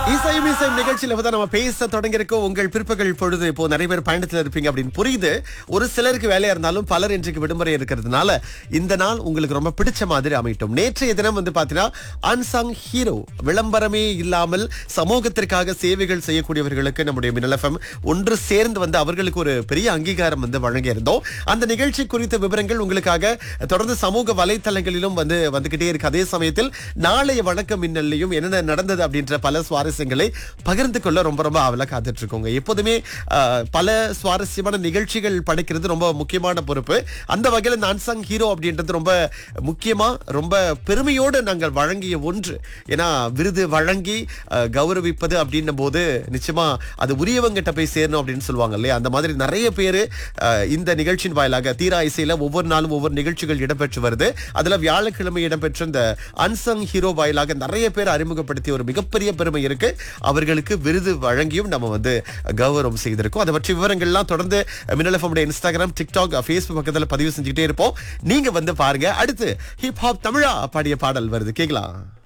இசையும் இசையும் நிகழ்ச்சியில இப்பதான் நம்ம பேச தொடங்கியிருக்கோம் உங்கள் பிற்பகல் பொழுது இப்போ நிறைய பேர் பயணத்துல இருப்பீங்க அப்படின்னு புரியுது ஒரு சிலருக்கு வேலையா இருந்தாலும் பலர் இன்றைக்கு விடுமுறை இருக்கிறதுனால இந்த நாள் உங்களுக்கு ரொம்ப பிடிச்ச மாதிரி அமையட்டும் நேற்றைய தினம் வந்து பாத்தீங்கன்னா அன்சங் ஹீரோ விளம்பரமே இல்லாமல் சமூகத்திற்காக சேவைகள் செய்யக்கூடியவர்களுக்கு நம்முடைய மின்னல் எஃப்எம் ஒன்று சேர்ந்து வந்து அவர்களுக்கு ஒரு பெரிய அங்கீகாரம் வந்து வழங்கியிருந்தோம் அந்த நிகழ்ச்சி குறித்த விவரங்கள் உங்களுக்காக தொடர்ந்து சமூக வலைத்தளங்களிலும் வந்து வந்துகிட்டே இருக்கு அதே சமயத்தில் நாளைய வணக்கம் மின்னல்லையும் என்னென்ன நடந்தது அப்படின்ற பல சுவாரஸ்யங்களை பகிர்ந்து கொள்ள ரொம்ப ரொம்ப ஆவலா காத்துட்டு இருக்கோங்க எப்போதுமே ஆஹ், பல சுவாரஸ்யமான நிகழ்ச்சிகள் படைக்கிறது ரொம்ப முக்கியமான பொறுப்பு அந்த வகையில் இந்த அன்சங் ஹீரோ அப்படின்றது ரொம்ப முக்கியமா ரொம்ப பெருமையோடு நாங்கள் வழங்கிய ஒன்று ஏன்னா விருது வழங்கி ஆஹ், கௌரவிப்பது அப்படின்னும் போது நிச்சயமா அது உரியவங்கிட்ட போய் சேரணும் அப்படின்னு சொல்லுவாங்க இல்லையா அந்த மாதிரி நிறைய பேர் இந்த நிகழ்ச்சியின் வாயிலாக தீரா இசையில ஒவ்வொரு நாளும் ஒவ்வொரு நிகழ்ச்சிகள் இடம்பெற்று வருது அதுல வியாழக்கிழமை இடம்பெற்ற இந்த அன்சங் ஹீரோ வாயிலாக நிறைய பேர் அறிமுகப்படுத்திய ஒரு மிகப்பெரிய பெருமை இருக்கு அவர்களுக்கு விருது வழங்கியும் நம்ம வந்து கௌரவம் செய்திருக்கோம் அதை பற்றி விவரங்கள்லாம் தொடர்ந்து மின்னல் FM உடைய இன்ஸ்டாகிராம் டிக்டாக் ஃபேஸ்புக் பக்கத்துல பதிவு செஞ்சுக்கிட்டே இருப்போம் நீங்க வந்து பாருங்க அடுத்து ஹிப் ஹாப் தமிழா பாடிய பாடல் வருது கேக்கலாம்